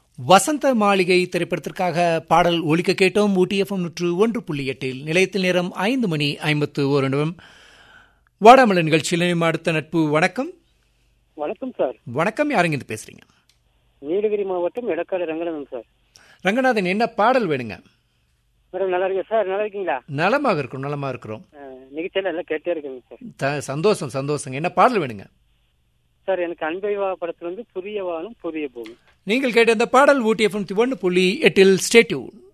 வசந்த மாளிகை திரைப்படத்திற்காக பாடல் ஒலிக்க கேட்டோம் ஊட்டி எஃப்எம் நூற்று ஒன்று புள்ளி எட்டில் நிலையத்தில் நேரம் ஐந்து மணி ஐம்பத்து ஒரு நிமிடம் வாடாமல நிகழ்ச்சியில் அடுத்த நட்பு வணக்கம் வணக்கம் சார் வணக்கம் யாருங்க இது பேசுறீங்க நீலகிரி மாவட்டம் எடக்காடு ரங்கநாதன் சார் ரங்கநாதன் என்ன பாடல் வேணுங்க மேடம் நல்லா இருக்கீங்க சார் நல்லா இருக்கீங்களா நலமாக இருக்கிறோம் நலமா இருக்கிறோம் அஹ், நிகழ்ச்சியில எல்லாம் கேட்டே இருக்குங்க சார் த- சந்தோஷம் சந்தோஷங்க என்ன பாடல் வேணுங்க சார் எனக்கு அன்பைவா படத்துல வந்து புதிய வானம் புதிய பூமி நீங்கள் கேட்ட இந்த பாடல் ஊட்டி எஃப்எம் ஒன்று புள்ளி எட்டில் ஸ்டேட்யூன்